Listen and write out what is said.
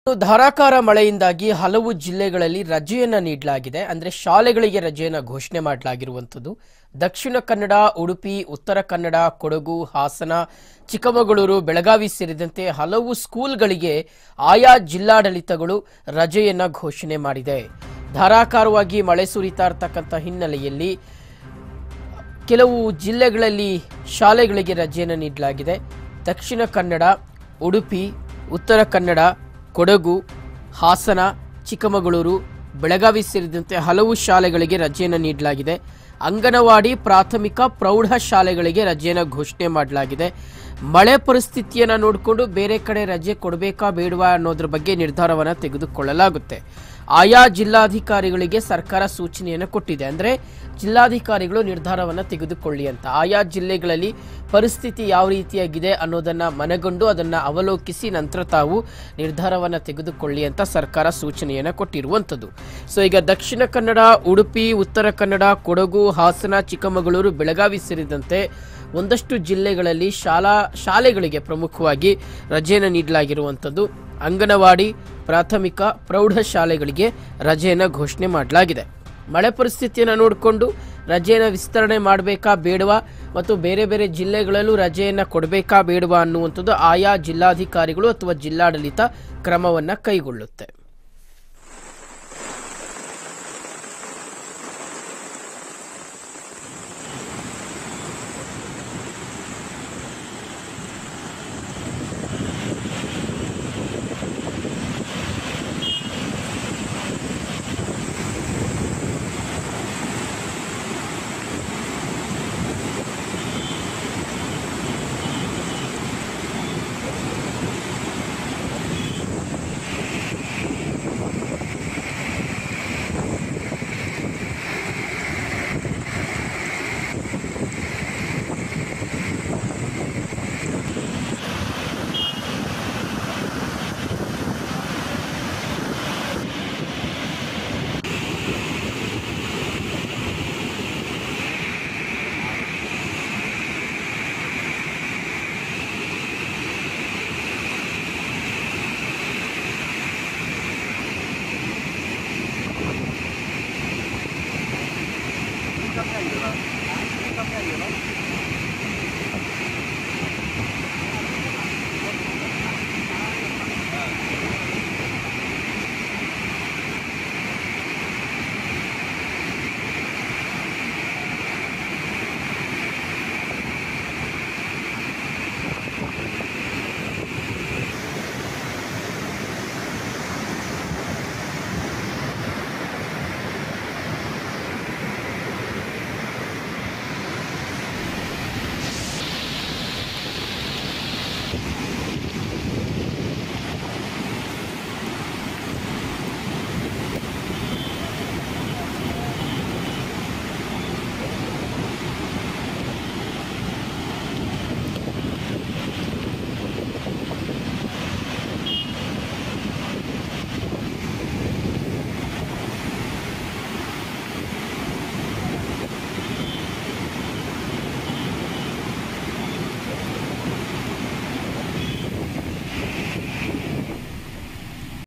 ಧಾರಾಕಾರ ಮಳೆಯಿಂದಾಗಿ ಹಲವು ಜಿಲ್ಲೆಗಳಲ್ಲಿ ರಜೆಯನ್ನ ನೀಡಲಾಗಿದೆ ಅಂದ್ರೆ ಶಾಲೆಗಳಿಗೆ ರಜೆಯನ್ನ ಘೋಷಣೆ ಮಾಡಲಾಗಿರುವಂಥದ್ದು ದಕ್ಷಿಣ ಕನ್ನಡ ಉಡುಪಿ ಉತ್ತರ ಕನ್ನಡ ಕೊಡಗು ಹಾಸನ ಚಿಕ್ಕಮಗಳೂರು ಬೆಳಗಾವಿ ಸೇರಿದಂತೆ ಹಲವು ಸ್ಕೂಲ್ಗಳಿಗೆ ಆಯಾ ಜಿಲ್ಲಾಡಳಿತಗಳು ರಜೆಯನ್ನ ಘೋಷಣೆ ಮಾಡಿದೆ ಧಾರಾಕಾರವಾಗಿ ಮಳೆ ಸುರಿತಾ ಇರತಕ್ಕಂಥ ಹಿನ್ನೆಲೆಯಲ್ಲಿ ಕೆಲವು ಜಿಲ್ಲೆಗಳಲ್ಲಿ ಶಾಲೆಗಳಿಗೆ ರಜೆಯನ್ನು ನೀಡಲಾಗಿದೆ ದಕ್ಷಿಣ ಕನ್ನಡ ಉಡುಪಿ ಉತ್ತರ ಕನ್ನಡ ಕೊಡಗು ಹಾಸನ ಚಿಕ್ಕಮಗಳೂರು ಬೆಳಗಾವಿ ಸೇರಿದಂತೆ ಹಲವು ಶಾಲೆಗಳಿಗೆ ರಜೆಯನ್ನು ನೀಡಲಾಗಿದೆ ಅಂಗನವಾಡಿ ಪ್ರಾಥಮಿಕ ಪ್ರೌಢ ಶಾಲೆಗಳಿಗೆ ರಜೆಯನ್ನು ಘೋಷಣೆ ಮಾಡಲಾಗಿದೆ ಮಳೆ ಪರಿಸ್ಥಿತಿಯನ್ನು ನೋಡಿಕೊಂಡು ಬೇರೆ ಕಡೆ ರಜೆ ಕೊಡಬೇಕಾ ಬೇಡವಾ ಅನ್ನೋದ್ರ ಬಗ್ಗೆ ನಿರ್ಧಾರವನ್ನು ತೆಗೆದುಕೊಳ್ಳಲಾಗುತ್ತೆ ಆಯಾ ಜಿಲ್ಲಾಧಿಕಾರಿಗಳಿಗೆ ಸರ್ಕಾರ ಸೂಚನೆಯನ್ನು ಕೊಟ್ಟಿದೆ ಅಂದರೆ ಜಿಲ್ಲಾಧಿಕಾರಿಗಳು ನಿರ್ಧಾರವನ್ನು ತೆಗೆದುಕೊಳ್ಳಿ ಅಂತ ಆಯಾ ಜಿಲ್ಲೆಗಳಲ್ಲಿ ಪರಿಸ್ಥಿತಿ ಯಾವ ರೀತಿಯಾಗಿದೆ ಅನ್ನೋದನ್ನ ಮನಗಂಡು ಅದನ್ನ ಅವಲೋಕಿಸಿ ನಂತರ ತಾವು ನಿರ್ಧಾರವನ್ನು ತೆಗೆದುಕೊಳ್ಳಿ ಅಂತ ಸರ್ಕಾರ ಸೂಚನೆಯನ್ನು ಕೊಟ್ಟಿರುವಂಥದ್ದು ಸೊ ಈಗ ದಕ್ಷಿಣ ಕನ್ನಡ ಉಡುಪಿ ಉತ್ತರ ಕನ್ನಡ ಕೊಡಗು ಹಾಸನ ಚಿಕ್ಕಮಗಳೂರು ಬೆಳಗಾವಿ ಸೇರಿದಂತೆ ಒಂದಷ್ಟು ಜಿಲ್ಲೆಗಳಲ್ಲಿ ಶಾಲಾ ಶಾಲೆಗಳಿಗೆ ಪ್ರಮುಖವಾಗಿ ರಜೆಯನ್ನು ನೀಡಲಾಗಿರುವಂಥದ್ದು ಅಂಗನವಾಡಿ ಪ್ರಾಥಮಿಕ ಪ್ರೌಢ ಶಾಲೆಗಳಿಗೆ ರಜೆಯನ್ನು ಘೋಷಣೆ ಮಾಡಲಾಗಿದೆ ಮಳೆ ಪರಿಸ್ಥಿತಿಯನ್ನು ನೋಡಿಕೊಂಡು ರಜೆಯನ್ನು ವಿಸ್ತರಣೆ ಮಾಡಬೇಕಾ ಬೇಡವಾ ಮತ್ತು ಬೇರೆ ಬೇರೆ ಜಿಲ್ಲೆಗಳಲ್ಲೂ ರಜೆಯನ್ನು ಕೊಡಬೇಕಾ ಬೇಡವಾ ಅನ್ನುವಂಥದ್ದು ಆಯಾ ಜಿಲ್ಲಾಧಿಕಾರಿಗಳು ಅಥವಾ ಜಿಲ್ಲಾಡಳಿತ ಕ್ರಮವನ್ನು ಕೈಗೊಳ್ಳುತ್ತೆ